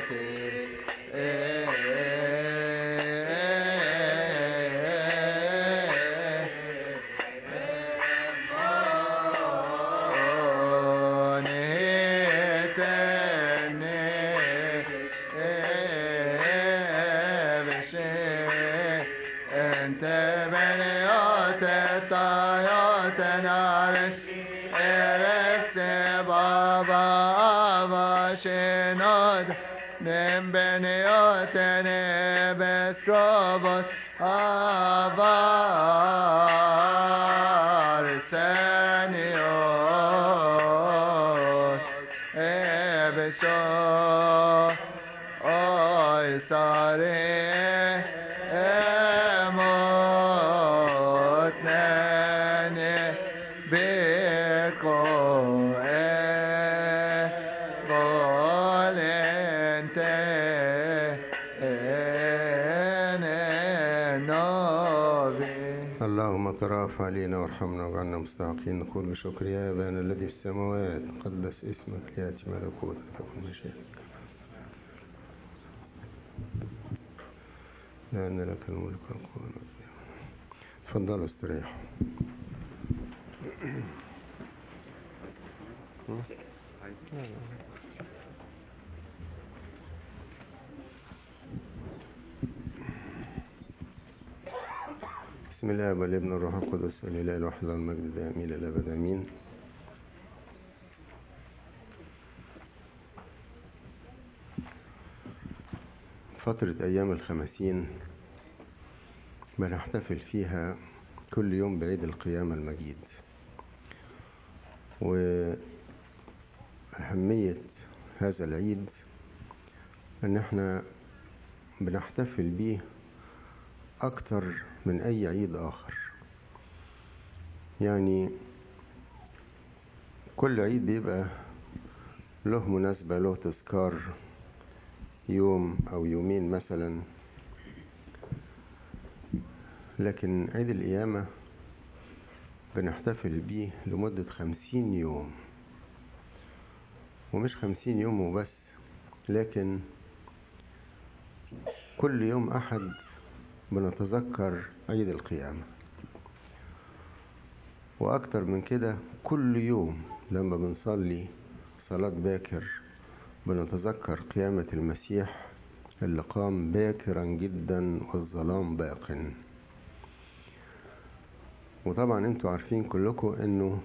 انت بنيات الطيات نارش ارس بابا باشنود من بنيات نبس كبت آبار سنيوت ابسو oy sare emot nene beko e volente ene novi اللهم تراف علينا وارحمنا واجعلنا مستحقين نقول بشكر يا أبانا الذي في السماوات قدس اسمك ليأتي ملكوتك تكن مشيئتك لأن لك الملك والقوة والقيامة. تفضلوا استريحوا بسم الله والابن الروح القدس الإله الواحد المجد دائم إلى الأبد آمين فترة أيام الخمسين بنحتفل فيها كل يوم بعيد القيامة المجيد وأهمية هذا العيد أن احنا بنحتفل بيه أكتر من أي عيد آخر يعني كل عيد بيبقى له مناسبة له تذكار يوم أو يومين مثلا لكن عيد القيامة بنحتفل بيه لمدة خمسين يوم ومش خمسين يوم وبس لكن كل يوم أحد بنتذكر عيد القيامة وأكتر من كده كل يوم لما بنصلي صلاة باكر بنتذكر قيامة المسيح اللي قام باكرا جدا والظلام باق وطبعا انتوا عارفين كلكم انه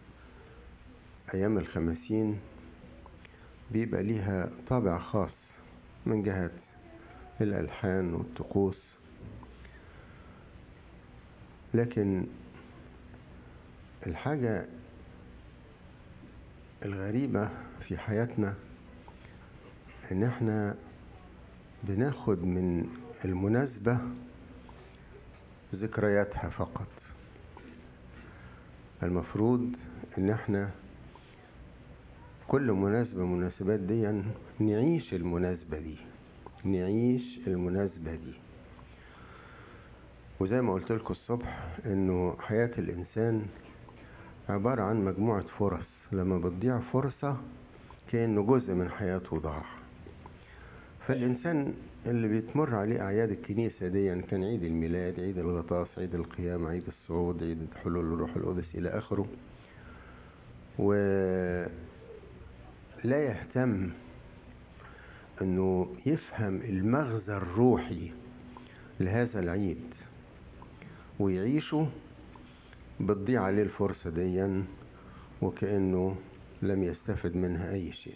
ايام الخمسين بيبقى ليها طابع خاص من جهة الالحان والطقوس لكن الحاجة الغريبة في حياتنا ان احنا بناخد من المناسبة ذكرياتها فقط المفروض ان احنا كل مناسبة من المناسبات دي نعيش المناسبة دي نعيش المناسبة دي وزي ما قلت لكم الصبح انه حياة الانسان عبارة عن مجموعة فرص لما بتضيع فرصة كأنه جزء من حياته ضاع فالإنسان اللي بيتمر عليه أعياد الكنيسة دي يعني كان عيد الميلاد عيد الغطاس عيد القيامة عيد الصعود عيد حلول الروح القدس إلى آخره ولا يهتم أنه يفهم المغزى الروحي لهذا العيد ويعيشه بتضيع عليه الفرصة ديا وكأنه لم يستفد منها أي شيء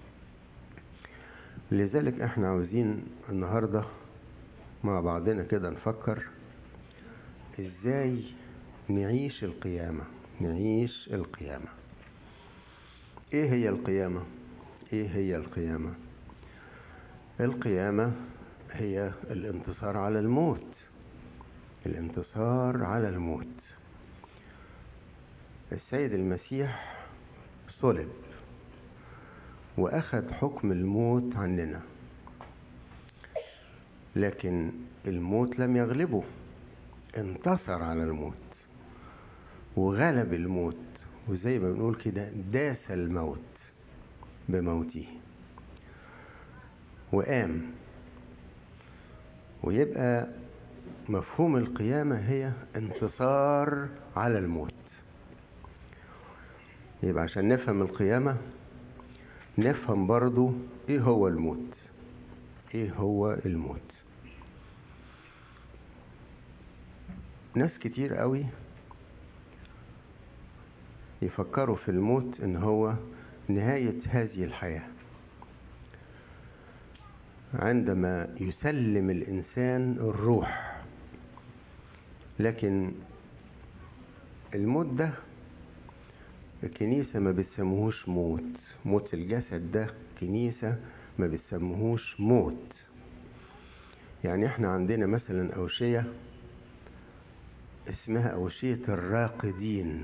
لذلك احنا عاوزين النهاردة مع بعضنا كده نفكر ازاي نعيش القيامة نعيش القيامة ايه هي القيامة ايه هي القيامة القيامة هي الانتصار على الموت الانتصار على الموت السيد المسيح صلب واخذ حكم الموت عننا لكن الموت لم يغلبه انتصر على الموت وغلب الموت وزي ما بنقول كده داس الموت بموته وقام ويبقى مفهوم القيامة هي انتصار على الموت يبقى عشان نفهم القيامة نفهم برضو ايه هو الموت ايه هو الموت ناس كتير قوي يفكروا في الموت ان هو نهاية هذه الحياة عندما يسلم الإنسان الروح لكن الموت ده الكنيسة ما بتسموهوش موت موت الجسد ده كنيسة ما بتسموهوش موت يعني احنا عندنا مثلا أوشية اسمها أوشية الراقدين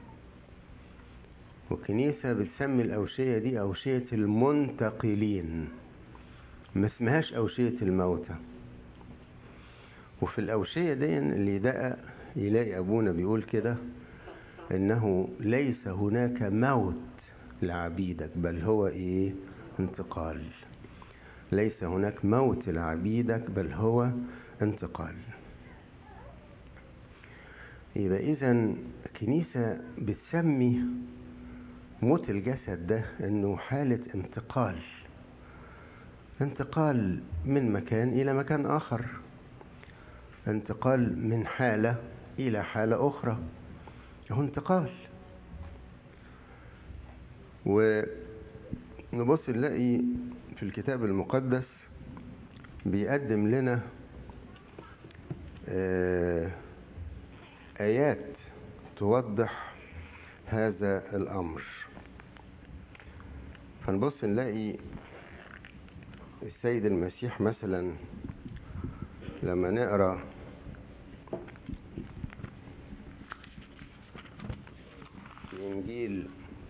وكنيسة بتسمي الأوشية دي أوشية المنتقلين ما اسمهاش أوشية الموتى وفي الأوشية دي اللي يدقق يلاقي أبونا بيقول كده إنه ليس هناك موت لعبيدك بل هو إيه انتقال ليس هناك موت لعبيدك بل هو انتقال يبقى إذا الكنيسة بتسمي موت الجسد ده إنه حالة انتقال انتقال من مكان إلى مكان آخر انتقال من حالة إلى حالة أخرى هو انتقال ونبص نلاقي في الكتاب المقدس بيقدم لنا آيات توضح هذا الأمر فنبص نلاقي السيد المسيح مثلا لما نقرا في انجيل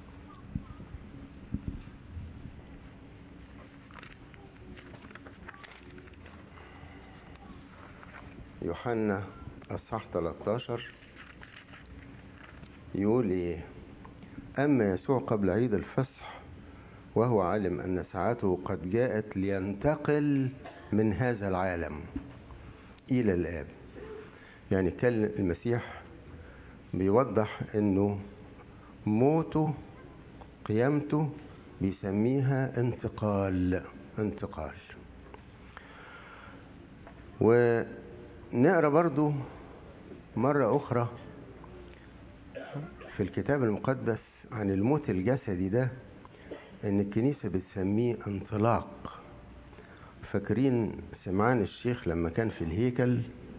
يوحنا اصحاح 13 يقول ايه اما يسوع قبل عيد الفصح وهو عالم أن ساعته قد جاءت لينتقل من هذا العالم إلى الآب يعني كان المسيح بيوضح أنه موته قيامته بيسميها انتقال انتقال ونقرأ برضو مرة أخرى في الكتاب المقدس عن الموت الجسدي ده ان الكنيسة بتسميه انطلاق فاكرين سمعان الشيخ لما كان في الهيكل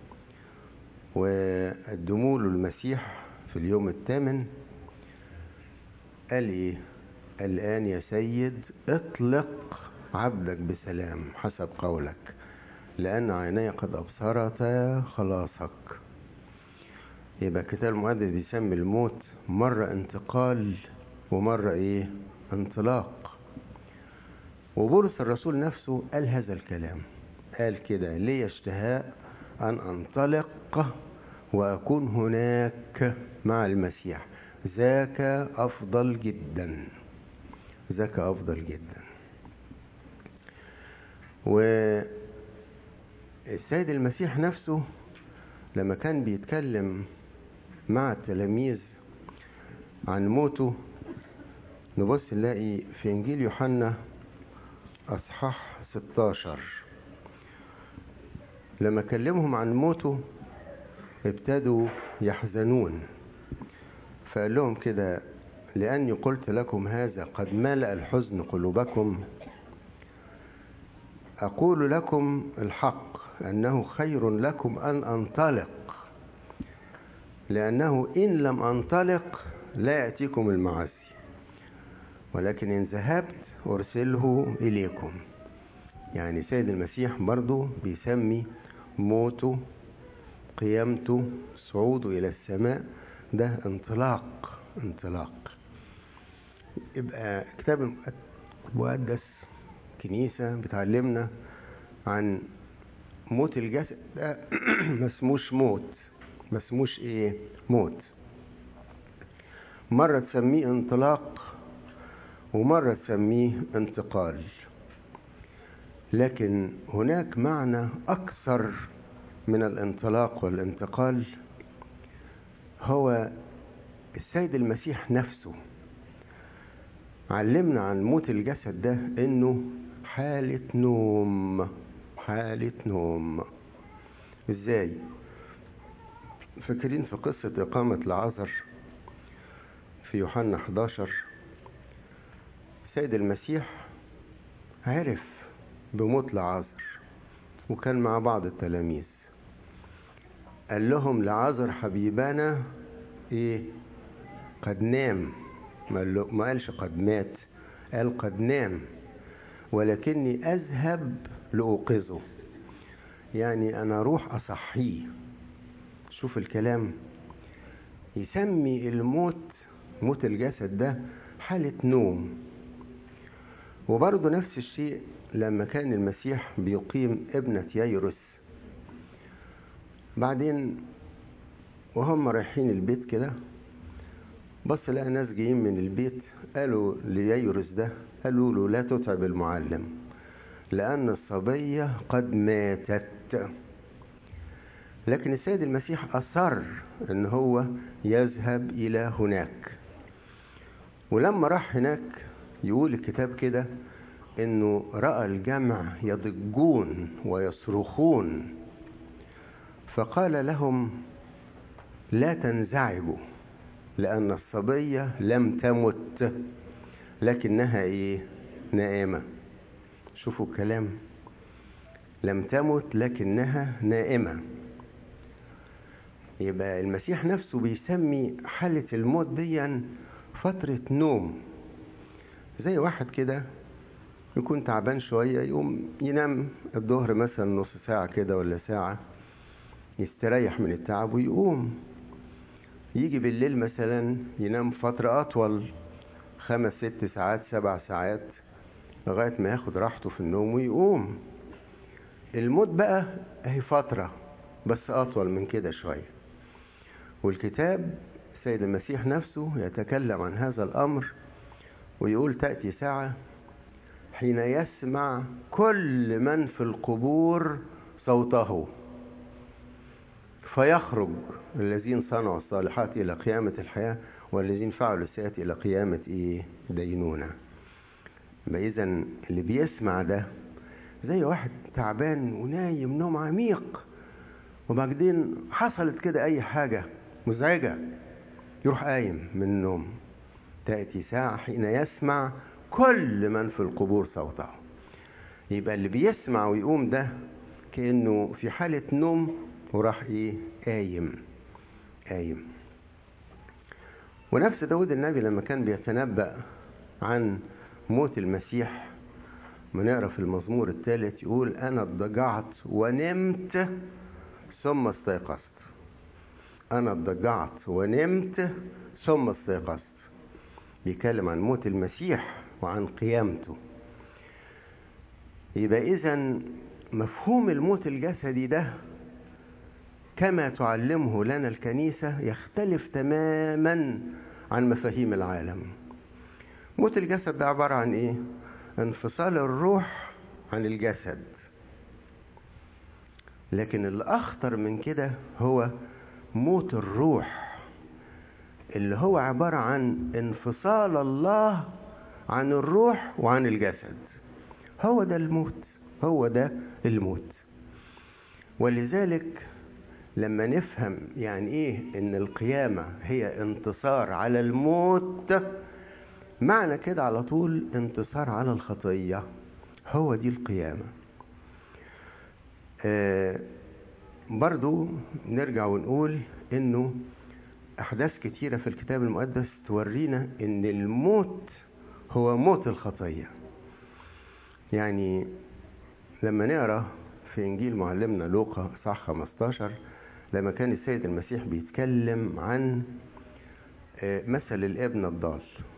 وقدموا له المسيح في اليوم الثامن قال ايه الان يا سيد اطلق عبدك بسلام حسب قولك لان عيني قد ابصرتا خلاصك يبقى الكتاب المقدس بيسمي الموت مرة انتقال ومرة ايه انطلاق وبولس الرسول نفسه قال هذا الكلام قال كده لي اشتهاء أن أنطلق وأكون هناك مع المسيح ذاك أفضل جدا ذاك أفضل جدا والسيد المسيح نفسه لما كان بيتكلم مع التلاميذ عن موته نبص نلاقي في إنجيل يوحنا أصحاح 16 لما كلمهم عن موته ابتدوا يحزنون فقال لهم كده لأني قلت لكم هذا قد ملأ الحزن قلوبكم أقول لكم الحق أنه خير لكم أن أنطلق لأنه إن لم أنطلق لا يأتيكم المعاصي ولكن إن ذهبت أرسله إليكم يعني سيد المسيح برضو بيسمي موته قيامته صعوده إلى السماء ده انطلاق انطلاق يبقى كتاب المقدس كنيسة بتعلمنا عن موت الجسد ده ما اسموش موت ما اسموش ايه موت مرة تسميه انطلاق ومرة تسميه انتقال لكن هناك معنى أكثر من الانطلاق والانتقال هو السيد المسيح نفسه علمنا عن موت الجسد ده انه حالة نوم حالة نوم ازاي فاكرين في قصة إقامة العذر في يوحنا 11 سيد المسيح عرف بموت لعازر وكان مع بعض التلاميذ قال لهم لعازر حبيبنا ايه قد نام ما قالش قد مات قال قد نام ولكني اذهب لاوقظه يعني انا اروح اصحيه شوف الكلام يسمي الموت موت الجسد ده حالة نوم وبرضه نفس الشيء لما كان المسيح بيقيم ابنة ييروس بعدين وهم رايحين البيت كده بص لقى ناس جايين من البيت قالوا لييروس ده قالوا له لا تتعب المعلم لأن الصبية قد ماتت لكن السيد المسيح أصر أن هو يذهب إلى هناك ولما راح هناك يقول الكتاب كده انه راى الجمع يضجون ويصرخون فقال لهم لا تنزعجوا لان الصبيه لم تمت لكنها ايه نائمه شوفوا الكلام لم تمت لكنها نائمه يبقى المسيح نفسه بيسمي حاله الموت ديا فتره نوم زي واحد كده يكون تعبان شوية يقوم ينام الظهر مثلا نص ساعة كده ولا ساعة يستريح من التعب ويقوم يجي بالليل مثلا ينام فترة أطول خمس ست ساعات سبع ساعات لغاية ما ياخد راحته في النوم ويقوم الموت بقى اهي فترة بس أطول من كده شوية والكتاب السيد المسيح نفسه يتكلم عن هذا الأمر ويقول تأتي ساعة حين يسمع كل من في القبور صوته فيخرج الذين صنعوا الصالحات إلى قيامة الحياة والذين فعلوا السيئات إلى قيامة إيه دينونة إذا اللي بيسمع ده زي واحد تعبان ونايم نوم عميق وبعدين حصلت كده أي حاجة مزعجة يروح قايم من النوم تأتي ساعة حين يسمع كل من في القبور صوته يبقى اللي بيسمع ويقوم ده كأنه في حالة نوم وراح ايه قايم قايم ونفس داود النبي لما كان بيتنبأ عن موت المسيح بنقرا في المزمور الثالث يقول انا اضطجعت ونمت ثم استيقظت انا اضطجعت ونمت ثم استيقظت بيتكلم عن موت المسيح وعن قيامته يبقى اذا مفهوم الموت الجسدي ده كما تعلمه لنا الكنيسة يختلف تماما عن مفاهيم العالم موت الجسد ده عبارة عن ايه انفصال الروح عن الجسد لكن الأخطر من كده هو موت الروح اللي هو عبارة عن انفصال الله عن الروح وعن الجسد هو ده الموت هو ده الموت ولذلك لما نفهم يعني ايه ان القيامة هي انتصار على الموت معنى كده على طول انتصار على الخطية هو دي القيامة آه برضو نرجع ونقول انه احداث كتيرة في الكتاب المقدس تورينا ان الموت هو موت الخطية يعني لما نقرا في انجيل معلمنا لوقا صح 15 لما كان السيد المسيح بيتكلم عن مثل الابن الضال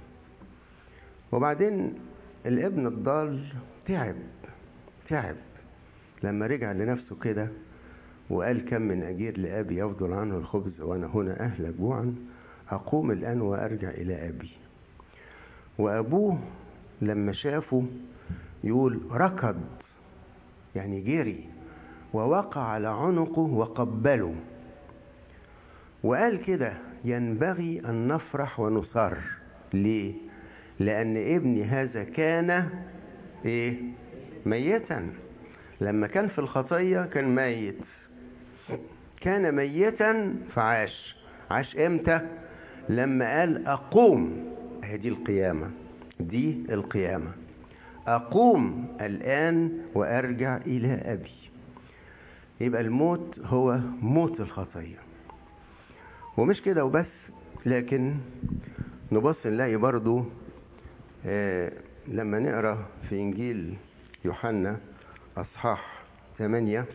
وبعدين الابن الضال تعب تعب لما رجع لنفسه كده وقال كم من أجير لأبي يفضل عنه الخبز وأنا هنا أهلك جوعا أقوم الآن وأرجع إلى أبي وأبوه لما شافه يقول ركض يعني جري ووقع على عنقه وقبله وقال كده ينبغي أن نفرح ونصر ليه؟ لأن ابني هذا كان إيه؟ ميتا لما كان في الخطية كان ميت كان ميتا فعاش عاش امتى لما قال أقوم دي القيامة دي القيامة أقوم الآن وأرجع إلى أبي يبقى الموت هو موت الخطية ومش كده وبس لكن نبص نلاقي برضو آه لما نقرأ في إنجيل يوحنا أصحاح 8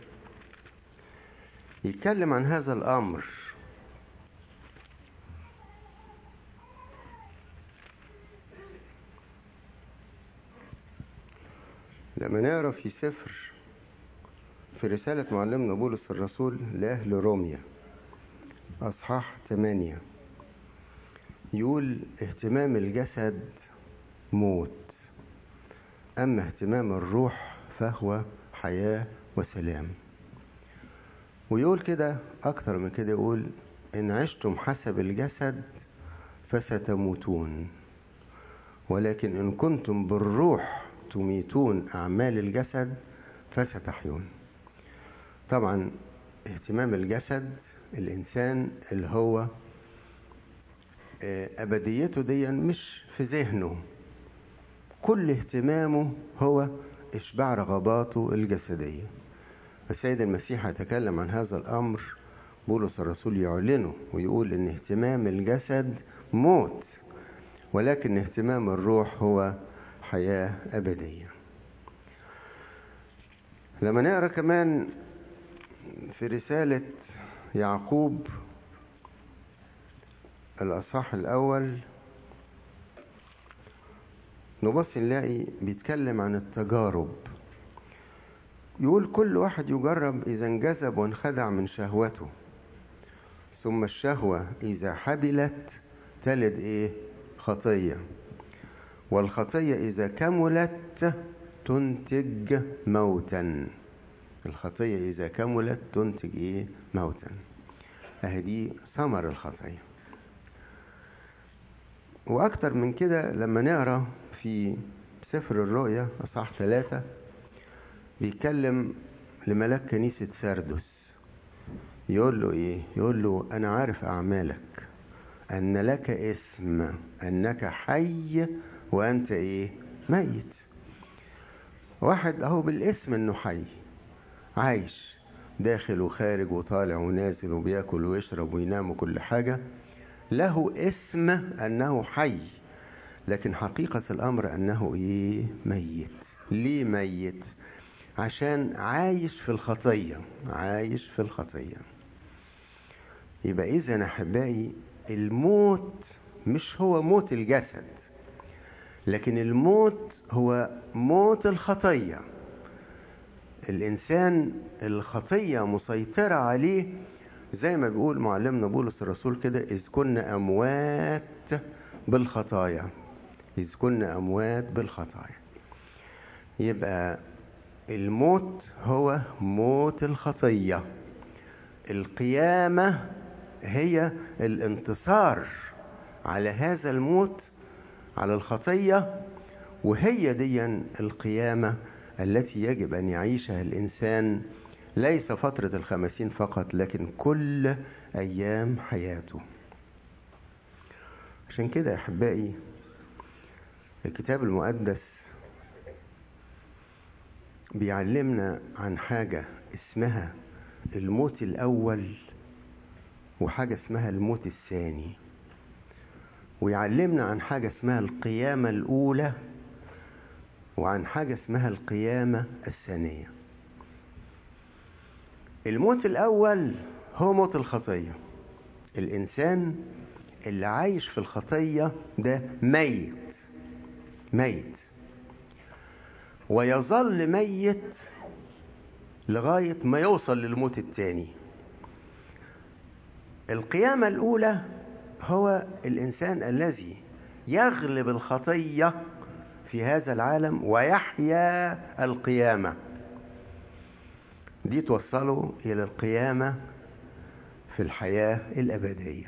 يتكلم عن هذا الأمر لما نقرا في سفر في رسالة معلمنا بولس الرسول لأهل روميا أصحاح 8 يقول اهتمام الجسد موت أما اهتمام الروح فهو حياة وسلام ويقول كده أكتر من كده يقول إن عشتم حسب الجسد فستموتون ولكن إن كنتم بالروح تميتون أعمال الجسد فستحيون طبعا اهتمام الجسد الإنسان اللي هو أبديته دي مش في ذهنه كل اهتمامه هو إشباع رغباته الجسدية السيد المسيح يتكلم عن هذا الأمر بولس الرسول يعلنه ويقول إن اهتمام الجسد موت ولكن اهتمام الروح هو حياة أبدية لما نقرأ كمان في رسالة يعقوب الأصحاح الأول نبص نلاقي بيتكلم عن التجارب يقول كل واحد يجرب إذا انجذب وانخدع من شهوته ثم الشهوة إذا حبلت تلد إيه خطية والخطية إذا كملت تنتج موتا الخطية إذا كملت تنتج إيه موتا أهي دي ثمر الخطية وأكتر من كده لما نقرأ في سفر الرؤيا أصحاح ثلاثة بيتكلم لملاك كنيسة سردس يقول له إيه يقول له أنا عارف أعمالك أن لك اسم أنك حي وأنت إيه ميت واحد أهو بالاسم إنه حي عايش داخل وخارج وطالع ونازل وبياكل ويشرب وينام وكل حاجة له اسم أنه حي لكن حقيقة الأمر أنه إيه ميت ليه ميت عشان عايش في الخطية عايش في الخطية يبقى إذا أحبائي الموت مش هو موت الجسد لكن الموت هو موت الخطية الإنسان الخطية مسيطرة عليه زي ما بيقول معلمنا بولس الرسول كده إذ كنا أموات بالخطايا إذ كنا أموات بالخطايا يبقى الموت هو موت الخطية القيامة هي الانتصار على هذا الموت على الخطية وهي دي القيامة التي يجب أن يعيشها الإنسان ليس فترة الخمسين فقط لكن كل أيام حياته عشان كده أحبائي الكتاب المقدس بيعلمنا عن حاجة اسمها الموت الأول وحاجة اسمها الموت الثاني ويعلمنا عن حاجة اسمها القيامة الأولى وعن حاجة اسمها القيامة الثانية الموت الأول هو موت الخطية الإنسان اللي عايش في الخطية ده ميت ميت ويظل ميت لغاية ما يوصل للموت الثاني القيامة الأولى هو الإنسان الذي يغلب الخطية في هذا العالم ويحيا القيامة دي توصله إلى القيامة في الحياة الأبدية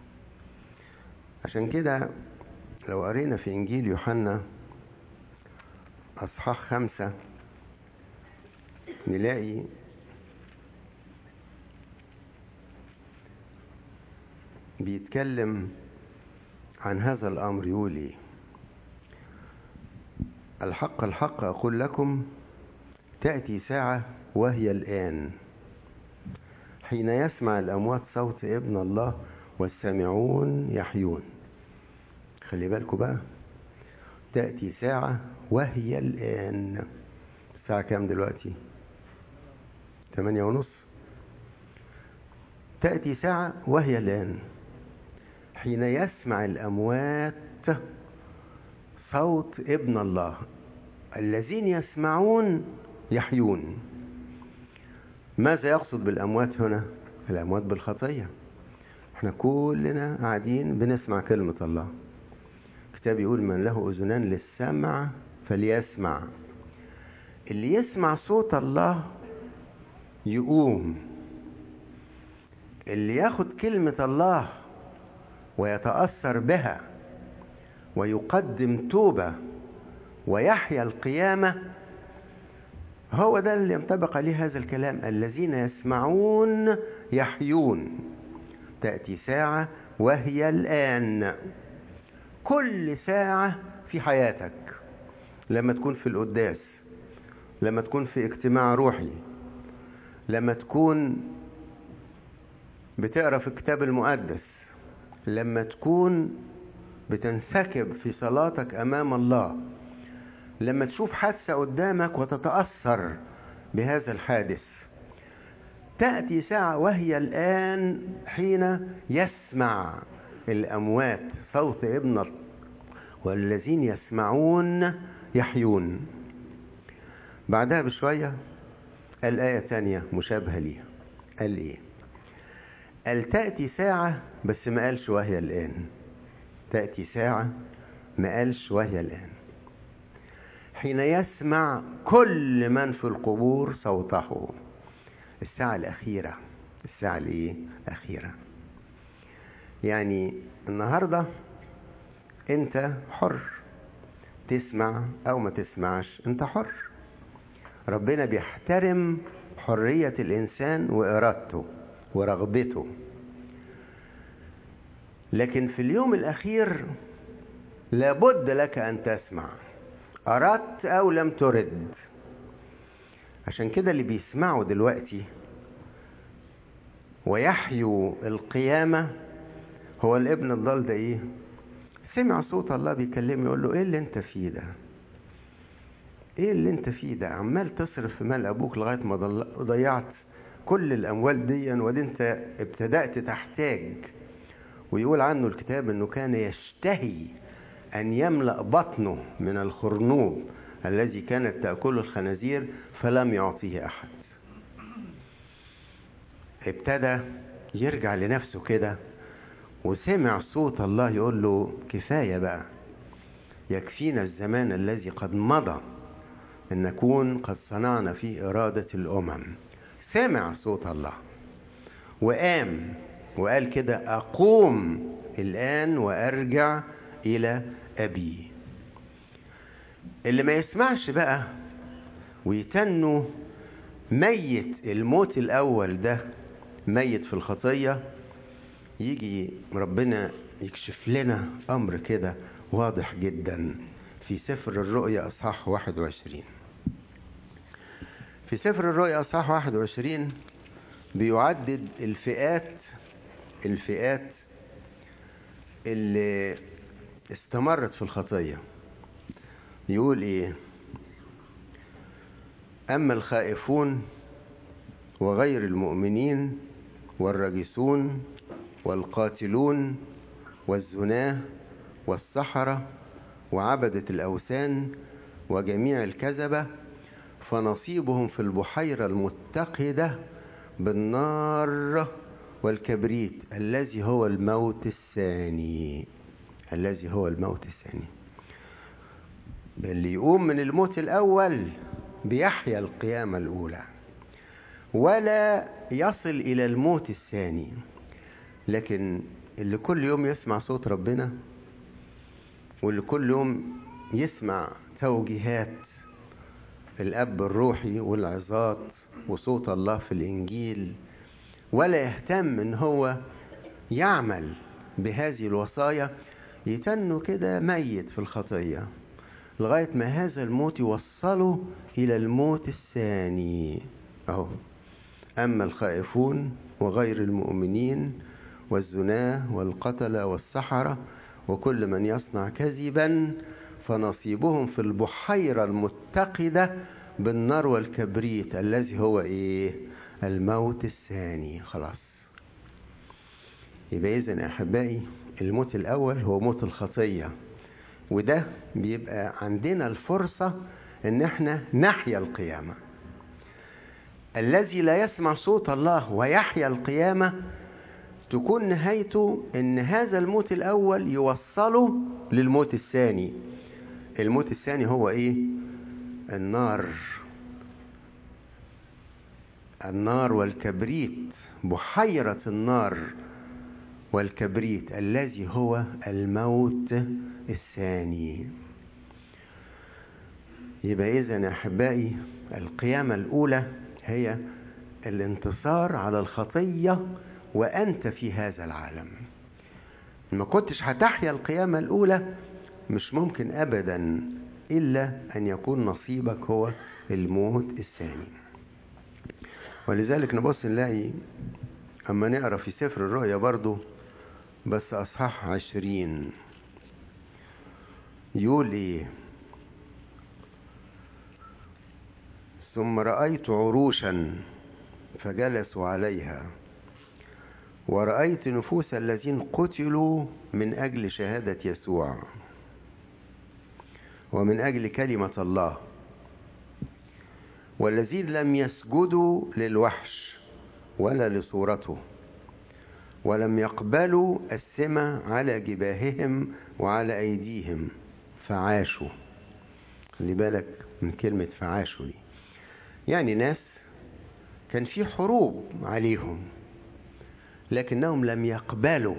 عشان كده لو قرينا في إنجيل يوحنا أصحاح خمسة نلاقي بيتكلم عن هذا الأمر يقول إيه الحق الحق أقول لكم تأتي ساعة وهي الآن حين يسمع الأموات صوت ابن الله والسامعون يحيون خلي بالكم بقى تأتي ساعة وهي الآن الساعة كام دلوقتي ثمانية ونص تأتي ساعة وهي الآن حين يسمع الأموات صوت ابن الله الذين يسمعون يحيون ماذا يقصد بالأموات هنا الأموات بالخطية احنا كلنا قاعدين بنسمع كلمة الله الكتاب يقول من له أذنان للسمع فليسمع اللي يسمع صوت الله يقوم اللي ياخد كلمة الله ويتأثر بها ويقدم توبة ويحيا القيامة هو ده اللي ينطبق عليه هذا الكلام الذين يسمعون يحيون تأتي ساعة وهي الآن كل ساعة في حياتك لما تكون في القداس لما تكون في اجتماع روحي لما تكون بتقرا في الكتاب المقدس لما تكون بتنسكب في صلاتك امام الله لما تشوف حادثه قدامك وتتاثر بهذا الحادث تاتي ساعه وهي الان حين يسمع الاموات صوت ابن الله والذين يسمعون يحيون بعدها بشويه الآية ثانية مشابهة ليها قال إيه قال تأتي ساعة بس ما قالش وهي الآن تأتي ساعة ما قالش وهي الآن حين يسمع كل من في القبور صوته الساعة الأخيرة الساعة الإيه الأخيرة يعني النهاردة أنت حر تسمع أو ما تسمعش أنت حر ربنا بيحترم حرية الإنسان وإرادته ورغبته لكن في اليوم الأخير لابد لك أن تسمع أردت أو لم ترد عشان كده اللي بيسمعوا دلوقتي ويحيوا القيامة هو الابن الضال ده ايه سمع صوت الله بيكلمه يقول له ايه اللي انت فيه ده ايه اللي انت فيه ده عمال تصرف في مال ابوك لغايه ما ضيعت كل الاموال دي ودي انت ابتدات تحتاج ويقول عنه الكتاب انه كان يشتهي ان يملا بطنه من الخرنوب الذي كانت تاكله الخنازير فلم يعطيه احد ابتدى يرجع لنفسه كده وسمع صوت الله يقول له كفايه بقى يكفينا الزمان الذي قد مضى أن نكون قد صنعنا في إرادة الأمم سمع صوت الله وقام وقال كده أقوم الآن وأرجع إلى أبي اللي ما يسمعش بقى ويتنوا ميت الموت الأول ده ميت في الخطية يجي ربنا يكشف لنا أمر كده واضح جدا في سفر الرؤيا أصحاح 21 في سفر الرؤيا أصحاح 21 بيعدد الفئات الفئات اللي استمرت في الخطية يقول إيه أما الخائفون وغير المؤمنين والرجسون والقاتلون والزناه والسحرة وعبدة الأوثان وجميع الكذبة فنصيبهم في البحيرة المتقدة بالنار والكبريت الذي هو الموت الثاني الذي هو الموت الثاني اللي يقوم من الموت الأول بيحيا القيامة الأولى ولا يصل إلى الموت الثاني لكن اللي كل يوم يسمع صوت ربنا واللي كل يوم يسمع توجيهات الأب الروحي والعظات وصوت الله في الإنجيل ولا يهتم إن هو يعمل بهذه الوصايا يتنه كده ميت في الخطية لغاية ما هذا الموت يوصله إلى الموت الثاني أهو أما الخائفون وغير المؤمنين والزناة والقتلة والسحرة وكل من يصنع كذبا فنصيبهم في البحيرة المتقدة بالنار والكبريت الذي هو إيه الموت الثاني خلاص يبقى إذن يا أحبائي الموت الأول هو موت الخطية وده بيبقى عندنا الفرصة إن احنا نحيا القيامة الذي لا يسمع صوت الله ويحيا القيامة تكون نهايته ان هذا الموت الاول يوصله للموت الثاني الموت الثاني هو ايه النار النار والكبريت بحيرة النار والكبريت الذي هو الموت الثاني يبقى إذا يا أحبائي القيامة الأولى هي الانتصار على الخطية وأنت في هذا العالم ما كنتش هتحيا القيامة الأولى مش ممكن أبدا إلا أن يكون نصيبك هو الموت الثاني ولذلك نبص نلاقي أما نقرأ في سفر الرؤيا برضو بس أصحاح عشرين يقول إيه ثم رأيت عروشا فجلسوا عليها ورأيت نفوس الذين قتلوا من أجل شهادة يسوع ومن أجل كلمة الله والذين لم يسجدوا للوحش ولا لصورته ولم يقبلوا السمة على جباههم وعلى أيديهم فعاشوا خلي بالك من كلمة فعاشوا دي يعني ناس كان في حروب عليهم لكنهم لم يقبلوا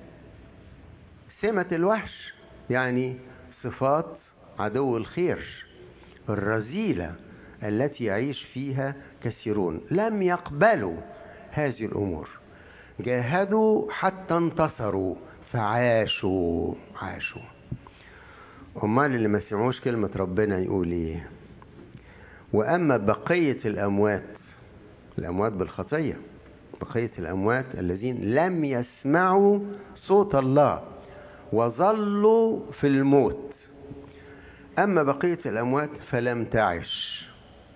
سمة الوحش يعني صفات عدو الخير الرذيلة التي يعيش فيها كثيرون لم يقبلوا هذه الأمور جاهدوا حتى انتصروا فعاشوا عاشوا أمال اللي ما سمعوش كلمة ربنا يقول إيه وأما بقية الأموات الأموات بالخطية بقية الأموات الذين لم يسمعوا صوت الله وظلوا في الموت أما بقية الأموات فلم تعش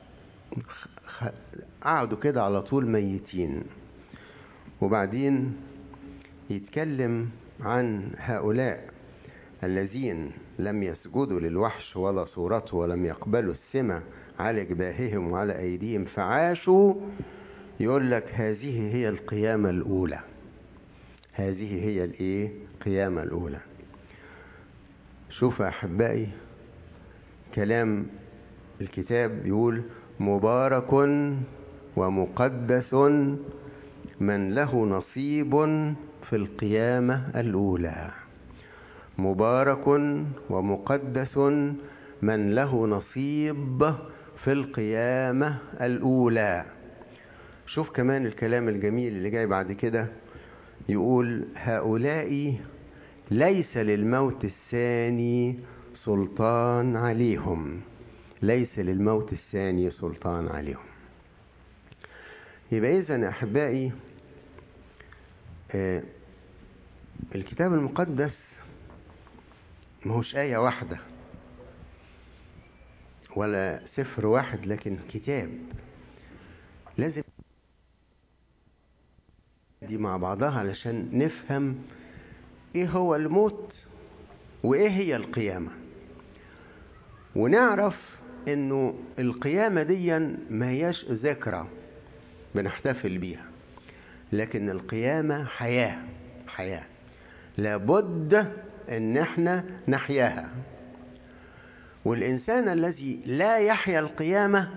قعدوا كده على طول ميتين وبعدين يتكلم عن هؤلاء الذين لم يسجدوا للوحش ولا صورته ولم يقبلوا السمة على جباههم وعلى أيديهم فعاشوا يقول لك هذه هي القيامة الأولى هذه هي الإيه القيامة الأولى شوف يا أحبائي كلام الكتاب يقول مبارك ومقدس من له نصيب في القيامة الأولى مبارك ومقدس من له نصيب في القيامة الأولى شوف كمان الكلام الجميل اللي جاي بعد كده يقول هؤلاء ليس للموت الثاني سلطان عليهم ليس للموت الثاني سلطان عليهم يبقى إذن يا أحبائي آه الكتاب المقدس ماهوش آية واحدة ولا سفر واحد لكن كتاب لازم دي مع بعضها علشان نفهم ايه هو الموت وايه هي القيامة ونعرف انه القيامة دي ما هياش ذكرى بنحتفل بيها لكن القيامة حياة حياة لابد ان احنا نحياها والانسان الذي لا يحيا القيامة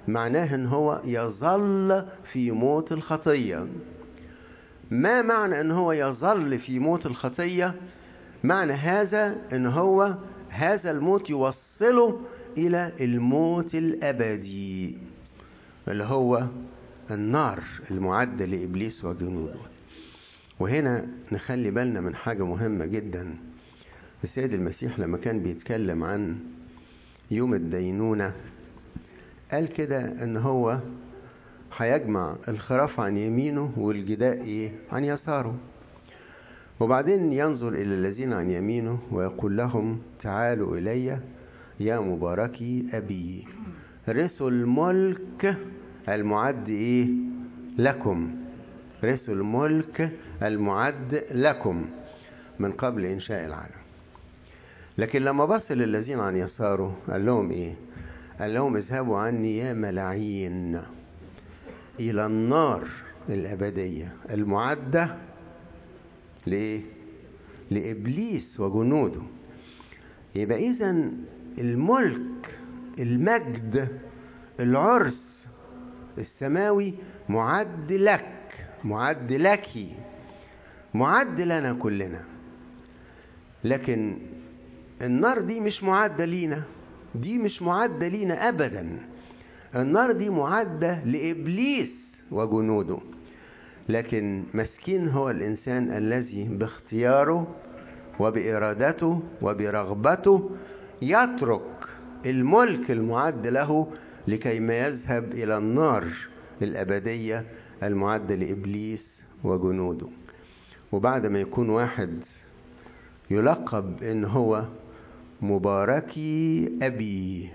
معناه ان هو يظل في موت الخطية ما معنى ان هو يظل في موت الخطية معنى هذا ان هو هذا الموت يوصله الى الموت الابدي اللي هو النار المعدة لابليس وجنوده وهنا نخلي بالنا من حاجة مهمة جدا السيد المسيح لما كان بيتكلم عن يوم الدينونة قال كده ان هو هيجمع الخراف عن يمينه والجداء ايه عن يساره وبعدين ينظر الى الذين عن يمينه ويقول لهم تعالوا الي يا مباركي ابي رثوا الملك المعد ايه لكم رثوا الملك المعد لكم من قبل انشاء العالم لكن لما بص للذين عن يساره قال لهم ايه قال لهم اذهبوا عني يا ملاعين الى النار الابديه المعده لايه لابليس وجنوده يبقى اذا الملك المجد العرس السماوي معد لك معد لك معد لنا كلنا لكن النار دي مش معدة لينا دي مش معدة لينا أبدا النار دي معدة لإبليس وجنوده لكن مسكين هو الإنسان الذي باختياره وبإرادته وبرغبته يترك الملك المعد له لكي ما يذهب إلى النار الأبدية المعدة لإبليس وجنوده وبعد ما يكون واحد يلقب إن هو مباركي أبي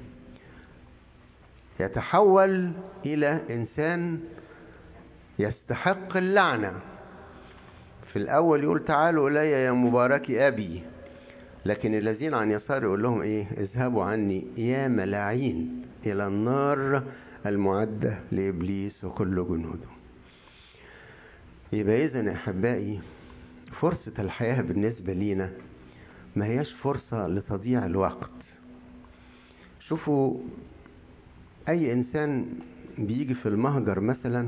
يتحول إلى إنسان يستحق اللعنة في الأول يقول تعالوا إلي يا مباركي أبي لكن الذين عن يسار يقول لهم إيه اذهبوا عني يا ملاعين إلى النار المعدة لإبليس وكل جنوده يبقى إذن يا أحبائي فرصة الحياة بالنسبة لينا ما هياش فرصة لتضييع الوقت شوفوا أي إنسان بيجي في المهجر مثلا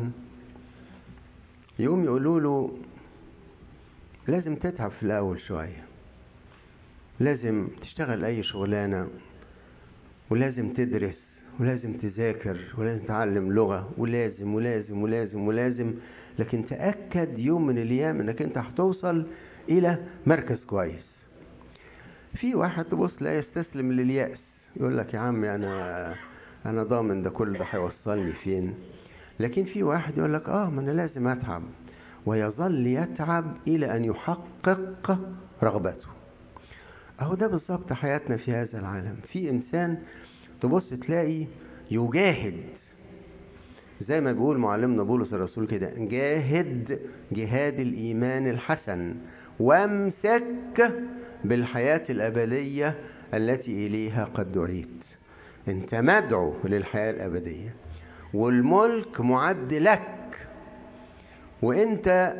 يقوم يقولوا له لازم تتعب في الأول شوية لازم تشتغل أي شغلانة ولازم تدرس ولازم تذاكر ولازم تتعلم لغة ولازم ولازم ولازم ولازم لكن تأكد يوم من الأيام إنك أنت هتوصل إلى مركز كويس في واحد تبص لا يستسلم لليأس يقول لك يا عم أنا أنا ضامن ده كل ده هيوصلني فين لكن في واحد يقول لك آه ما أنا لازم أتعب ويظل يتعب إلى أن يحقق رغبته أهو ده بالظبط حياتنا في هذا العالم في إنسان تبص تلاقي يجاهد زي ما بيقول معلمنا بولس الرسول كده جاهد جهاد الإيمان الحسن وامسك بالحياة الأبدية التي إليها قد دعيت انت مدعو للحياة الأبدية والملك معد لك وانت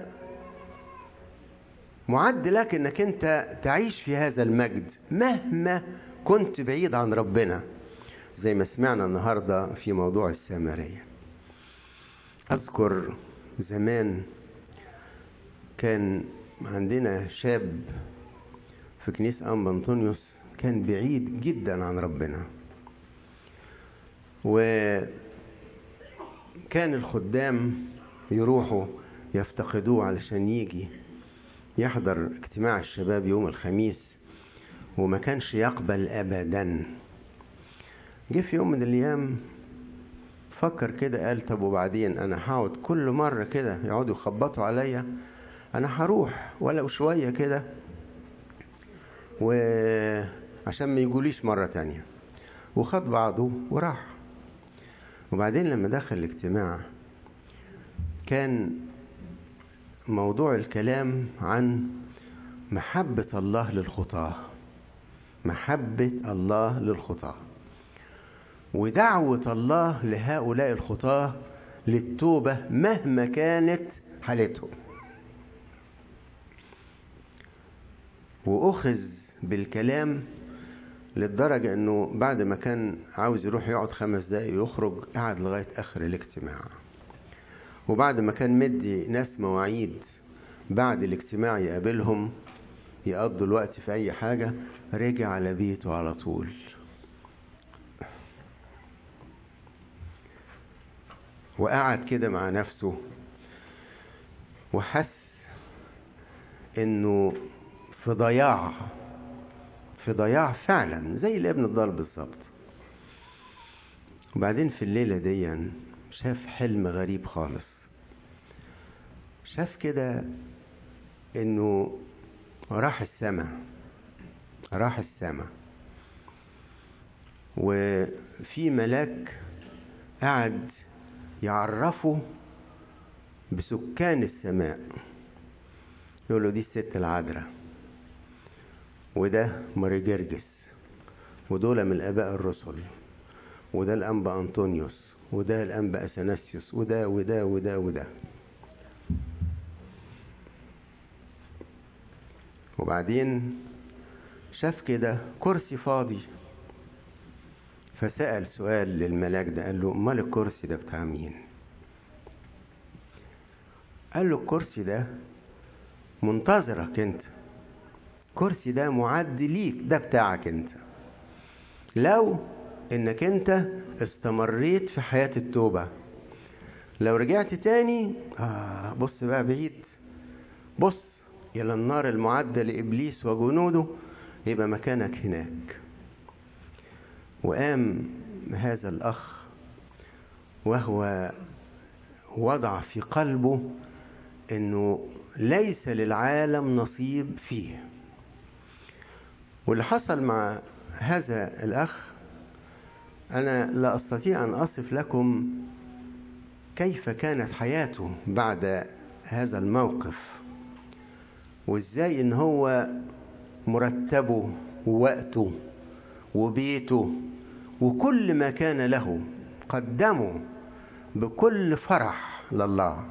معد لك انك انت تعيش في هذا المجد مهما كنت بعيد عن ربنا زي ما سمعنا النهاردة في موضوع السامرية أذكر زمان كان عندنا شاب في كنيسة أنبا أنطونيوس كان بعيد جدا عن ربنا وكان الخدام يروحوا يفتقدوه علشان يجي يحضر اجتماع الشباب يوم الخميس وما كانش يقبل أبدا جه في يوم من الأيام فكر كده قال طب وبعدين أنا هقعد كل مرة كده يقعدوا يخبطوا عليا أنا هروح ولو شوية كده وعشان ما يجوليش مرة تانية وخد بعضه وراح وبعدين لما دخل الاجتماع كان موضوع الكلام عن محبة الله للخطاة محبة الله للخطاة ودعوة الله لهؤلاء الخطاة للتوبة مهما كانت حالتهم وأخذ بالكلام للدرجة انه بعد ما كان عاوز يروح يقعد خمس دقايق يخرج قعد لغاية اخر الاجتماع وبعد ما كان مدي ناس مواعيد بعد الاجتماع يقابلهم يقضوا الوقت في اي حاجة رجع على بيته على طول وقعد كده مع نفسه وحس انه في ضياع في ضياع فعلا زي الابن الضال بالظبط وبعدين في الليلة دي شاف حلم غريب خالص شاف كده انه راح السماء راح السماء وفي ملاك قعد يعرفه بسكان السماء يقول له دي الست العذراء وده ماري جرجس ودول من الآباء الرسل وده الأنبا أنطونيوس وده الأنبا أثناسيوس وده وده وده وده وبعدين شاف كده كرسي فاضي فسأل سؤال للملاك ده قال له امال الكرسي ده بتاع مين قال له الكرسي ده منتظرك انت الكرسي ده معد ليك ده بتاعك انت لو انك انت استمريت في حياة التوبة لو رجعت تاني آه بص بقى بعيد بص إلى النار المعدة لإبليس وجنوده يبقى مكانك هناك وقام هذا الأخ وهو وضع في قلبه أنه ليس للعالم نصيب فيه واللي حصل مع هذا الأخ أنا لا أستطيع أن أصف لكم كيف كانت حياته بعد هذا الموقف وإزاي إن هو مرتبه ووقته وبيته وكل ما كان له قدمه بكل فرح لله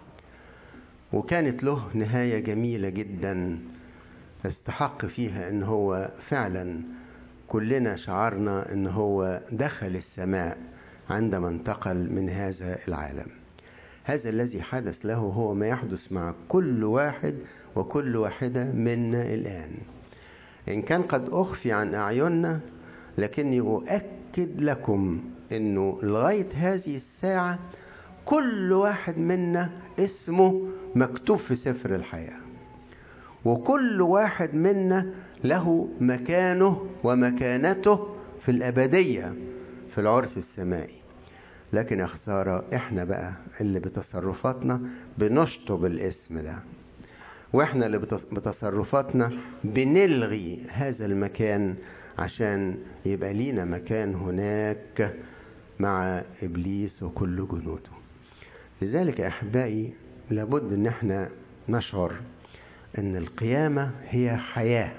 وكانت له نهاية جميلة جدا استحق فيها ان هو فعلا كلنا شعرنا ان هو دخل السماء عندما انتقل من هذا العالم هذا الذي حدث له هو ما يحدث مع كل واحد وكل واحدة منا الآن إن كان قد أخفي عن أعيننا لكني أؤكد لكم أنه لغاية هذه الساعة كل واحد منا اسمه مكتوب في سفر الحياة وكل واحد منا له مكانه ومكانته في الأبدية في العرس السمائي لكن يا خسارة احنا بقى اللي بتصرفاتنا بنشطب الاسم ده واحنا اللي بتصرفاتنا بنلغي هذا المكان عشان يبقى لينا مكان هناك مع ابليس وكل جنوده لذلك يا احبائي لابد ان احنا نشعر ان القيامه هي حياه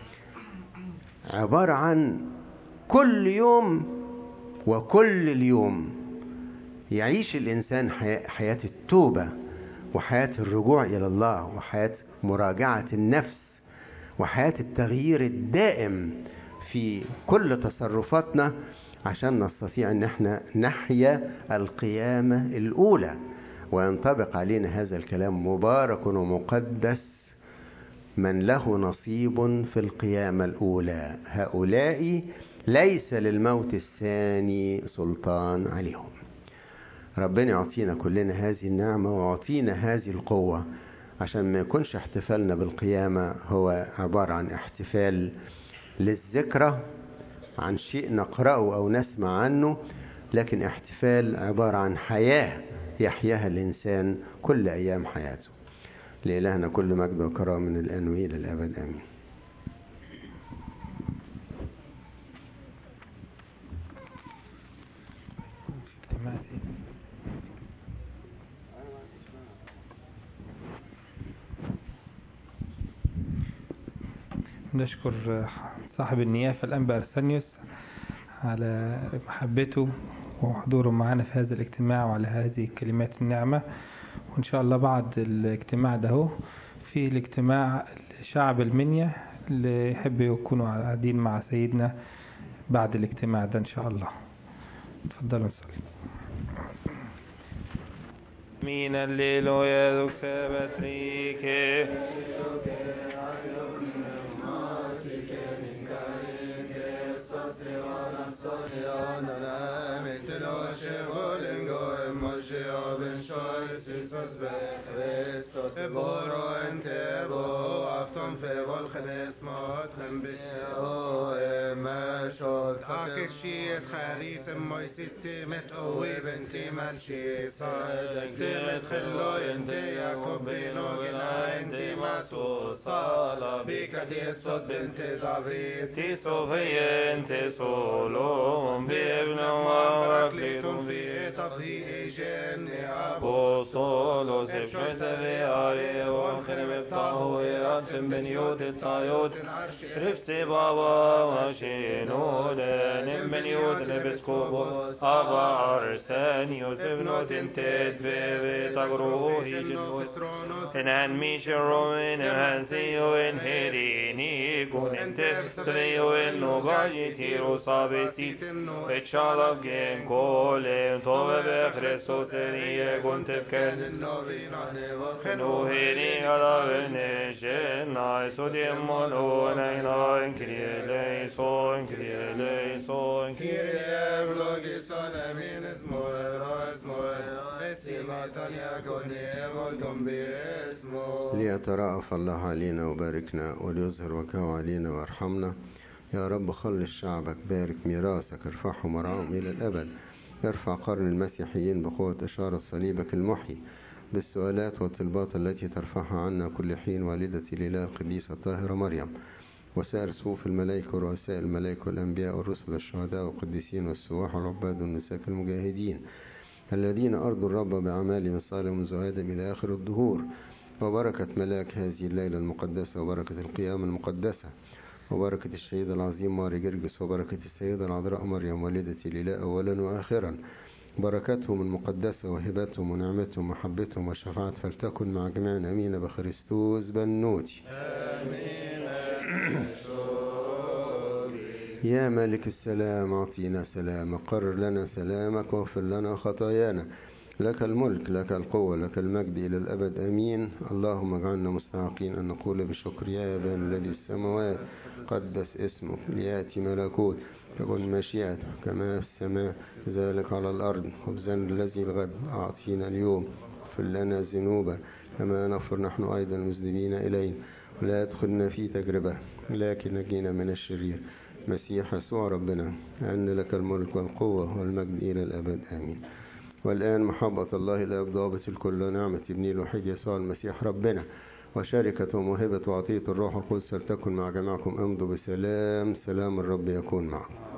عباره عن كل يوم وكل اليوم يعيش الانسان حياه التوبه وحياة الرجوع إلى الله وحياة مراجعة النفس وحياة التغيير الدائم في كل تصرفاتنا عشان نستطيع ان احنا نحيا القيامة الأولى وينطبق علينا هذا الكلام مبارك ومقدس من له نصيب في القيامة الأولى هؤلاء ليس للموت الثاني سلطان عليهم ربنا يعطينا كلنا هذه النعمة ويعطينا هذه القوة عشان ما يكونش احتفالنا بالقيامة هو عبارة عن احتفال للذكرى عن شيء نقرأه أو نسمع عنه لكن احتفال عبارة عن حياة يحياها الإنسان كل أيام حياته لإلهنا كل مجد وكرامة من الآن وإلى الأبد آمين نشكر صاحب النيافة الأنبا أرسانيوس على محبته وحضوره معنا في هذا الاجتماع وعلى هذه كلمات النعمة وإن شاء الله بعد الاجتماع ده في الاجتماع شعب المنيا اللي يحب يكونوا قاعدين مع سيدنا بعد الاجتماع ده إن شاء الله تفضلوا نصلي من الليل يذوق سبت ريكه Akishiyet Charif Moisisi met Owe Benti Malshi Sadet Khillo Yente Yaakov Beno Gina Yente Masu Sala Bikadis Sot Benti David تسوفين تسولون بابن وراكليتم في تفهي إيجن بوصولو سبشت في آري وانخرم الطاهويرات بن يوت الطايوت رفسي بابا وشينود نم بن يوت نبسكوبو أبا أرسانيوس ابن تنتد في تقروه جنوس تنان ميش الرومين هنسيو انهريني كون انت سريو انو باجي تيرو صابسي اتشالف جين كولين طوبة بخريستوس ريه كنت بكن خنو هيري على بنشن نايسو ديمون ونينا انكري ليسون كري ليسون كري ليترأف الله علينا وباركنا وليظهر وجهه علينا وارحمنا يا رب خلص شعبك بارك ميراثك ارفعهم ورعاهم إلى الأبد ارفع قرن المسيحيين بقوة إشارة صليبك المحيي بالسؤالات والطلبات التي ترفعها عنا كل حين والدتي الإله القديسة الطاهرة مريم وسائر صوف الملائكة ورؤساء الملائكة والأنبياء والرسل والشهداء والقديسين والسواح والعباد والنساك المجاهدين الذين أرضوا الرب بأعمالهم الصالحة منذ آدم إلى آخر الدهور وبركة ملاك هذه الليلة المقدسة وبركة القيام المقدسة وبركة الشهيد العظيم ماري جرجس وبركة السيدة العذراء مريم والدة الإله أولا وآخرا بركتهم المقدسة وهبتهم ونعمتهم ومحبتهم وشفاعة فلتكن مع جميعنا أمين بخريستوس بنوتي يا مالك السلام أعطينا سلام قرر لنا سلامك واغفر لنا خطايانا لك الملك لك القوة لك المجد إلى الأبد أمين اللهم اجعلنا مستحقين أن نقول بشكر يا أبانا الذي في السماوات قدس اسمك ليأتي ملكوت تكن مشيئتك كما في السماء كذلك على الأرض خبزنا الذي الغد أعطينا اليوم اغفر لنا ذنوبا كما نغفر نحن أيضا المذنبين إلينا ولا تدخلنا في تجربة لكن نجينا من الشرير مسيح يسوع ربنا أن لك الملك والقوة والمجد إلى الأبد آمين والآن محبة الله لا ضابط الكل نعمة ابن الوحيد يسوع المسيح ربنا وشركة وموهبة وعطية الروح القدس تكن مع جميعكم امضوا بسلام سلام الرب يكون معكم